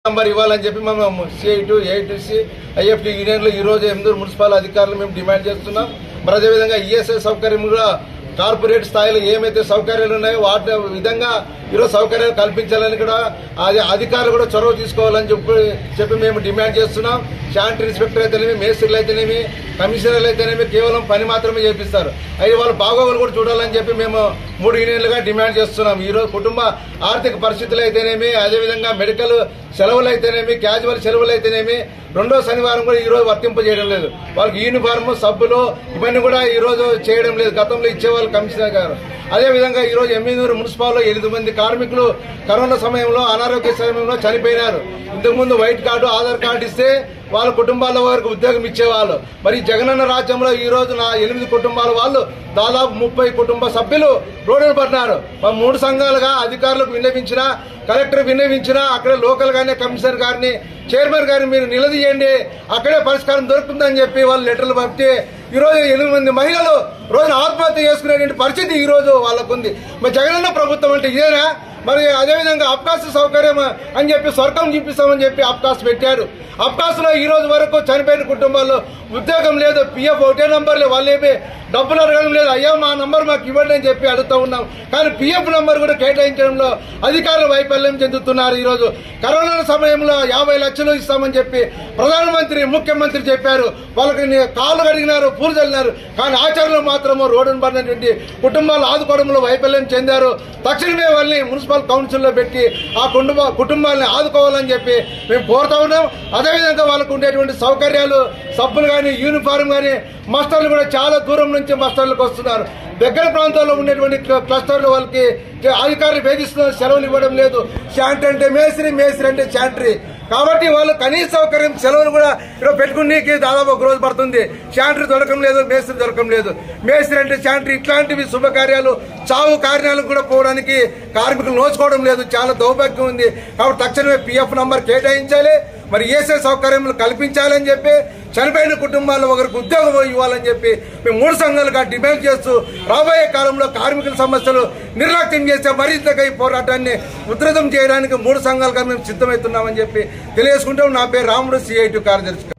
number ఇవ్వాలని చెప్పి మేము సిఐటు ఏఐటీసీ ఐఎఫ్టీ యూనియన్లు ఈ రోజు ఎనిమిది మున్సిపల్ అధికారులు మేము డిమాండ్ చేస్తున్నాం మరి అదేవిధంగా ఈఎస్ఐ సౌకర్యం కూడా కార్పొరేట్ స్థాయిలో ఏమైతే సౌకర్యాలు ఉన్నాయో వాటి విధంగా ఈరోజు సౌకర్యాలు కల్పించాలని కూడా అది అధికారులు కూడా చొరవ తీసుకోవాలని చెప్పి చెప్పి మేము డిమాండ్ చేస్తున్నాం శాంతి ఇన్స్పెక్టర్ అయితేనేమి మేస్త్రీలు అయితేనేమి కమిషనర్లు అయితేనేమి కేవలం పని మాత్రమే చేపిస్తారు అయితే వాళ్ళ బాగోగులు కూడా చూడాలని చెప్పి మేము మూడు యూనియన్లుగా డిమాండ్ చేస్తున్నాం ఈ రోజు కుటుంబ ఆర్థిక పరిస్థితులు అయితేనేమి అదేవిధంగా మెడికల్ సెలవులు అయితేనేమి క్యాజువల్ సెలవులు అయితేనేమి రెండో శనివారం కూడా ఈ రోజు వర్తింపజేయడం లేదు వాళ్ళకి యూనిఫామ్ సబ్బులు ఇవన్నీ కూడా ఈ రోజు చేయడం లేదు గతంలో ఇచ్చేవాళ్ళు కమిషనర్ గారు అదేవిధంగా ఈ రోజు ఎమ్మెనూరు మున్సిపాల్లో ఎనిమిది మంది కార్మికులు కరోనా సమయంలో అనారోగ్య సమయంలో చనిపోయినారు ఇంతకుముందు వైట్ కార్డు ఆధార్ కార్డు ఇస్తే వాళ్ళ కుటుంబాల వారికి ఉద్యోగం ఇచ్చేవాళ్ళు మరి ఈ జగనన్న రాజ్యంలో ఈ రోజు నా ఎనిమిది కుటుంబాల వాళ్ళు దాదాపు ముప్పై కుటుంబ సభ్యులు రోడ్డున పడినారు మా మూడు సంఘాలుగా అధికారులకు విన్నవించినా కలెక్టర్ విన్నవించినా అక్కడ లోకల్ గానే కమిషనర్ గారిని చైర్మన్ గారిని మీరు నిలదీయండి అక్కడే పరిష్కారం దొరుకుతుందని చెప్పి వాళ్ళు లెటర్లు పంపితే ఈ రోజు ఎనిమిది మంది మహిళలు రోజున ఆత్మహత్య చేసుకునేటువంటి పరిస్థితి ఈ రోజు వాళ్ళకు ఉంది మరి జగనన్న ప్రభుత్వం అంటే ఇదేనా మరి అదేవిధంగా అబ్కాస్ సౌకర్యం అని చెప్పి స్వర్గం చూపిస్తామని చెప్పి అబ్కాస్ పెట్టారు అబ్కాస్ లో ఈ రోజు వరకు చనిపోయిన కుటుంబాల్లో ఉద్యోగం లేదు పిఎఫ్ ఒకటే నంబర్లే వాళ్ళేమి డబ్బులు అడగడం లేదు అయ్యా మా నంబర్ మాకు ఇవ్వండి అని చెప్పి అడుగుతూ ఉన్నాం కానీ పిఎఫ్ నంబర్ కూడా కేటాయించడంలో అధికారులు వైఫల్యం చెందుతున్నారు ఈ రోజు కరోనా సమయంలో యాభై లక్షలు ఇస్తామని చెప్పి ప్రధానమంత్రి ముఖ్యమంత్రి చెప్పారు వాళ్ళకి ని- కాళ్ళు కడిగినారు పూలు చల్లినారు కానీ ఆచరణలో మాత్రము రోడ్డును పడినటువంటి కుటుంబాలు ఆదుకోవడంలో వైఫల్యం చెందారు తక్షణమే వాళ్ళని మున్సిపల్ కౌన్సిల్లో పెట్టి ఆ కుటుంబ కుటుంబాలని ఆదుకోవాలని చెప్పి మేము కోరుతా ఉన్నాం అదేవిధంగా వాళ్ళకు ఉండేటువంటి సౌకర్యాలు సబ్బులు కానీ యూనిఫారం కానీ మస్టర్లు కూడా చాలా దూరం నుంచి మస్టర్లకు వస్తున్నారు దగ్గర ప్రాంతాల్లో ఉండేటువంటి క్ల- క్లస్టర్లు వాళ్ళకి అధికారులు వేధిస్తున్నారు సెలవులు ఇవ్వడం లేదు శాంట్ అంటే మేస్త్రి మేస్త్రి అంటే శాంట్రీ కాబట్టి వాళ్ళు కనీస సౌకర్యం సెలవులు కూడా ఇక్కడ పెట్టుకునేకి దాదాపు ఒక రోజు పడుతుంది శాంట్రీ దొరకడం లేదు మేస్త్రి దొరకడం లేదు మేస్త్రి అంటే శాంట్రీ ఇట్లాంటివి శుభకార్యాలు చావు కార్యాలకు కూడా పోవడానికి కార్మికులు నోచుకోవడం లేదు చాలా దౌర్భాగ్యం ఉంది కాబట్టి తక్షణమే పిఎఫ్ నంబర్ కేటాయించాలి మరి ఏసే సౌకర్యములు కల్పించాలని చెప్పి చనిపోయిన కుటుంబాల్లో ఒకరికి ఉద్యోగం ఇవ్వాలని చెప్పి మేము మూడు సంఘాలుగా డిమాండ్ చేస్తూ రాబోయే కాలంలో కార్మికుల సమస్యలు నిర్లక్ష్యం చేస్తే మరింతగా ఈ పోరాటాన్ని ఉధృతం చేయడానికి మూడు సంఘాలుగా మేము సిద్ధమవుతున్నామని చెప్పి తెలియజేసుకుంటాం నా పేరు రాముడు సిఐటి కార్యదర్శి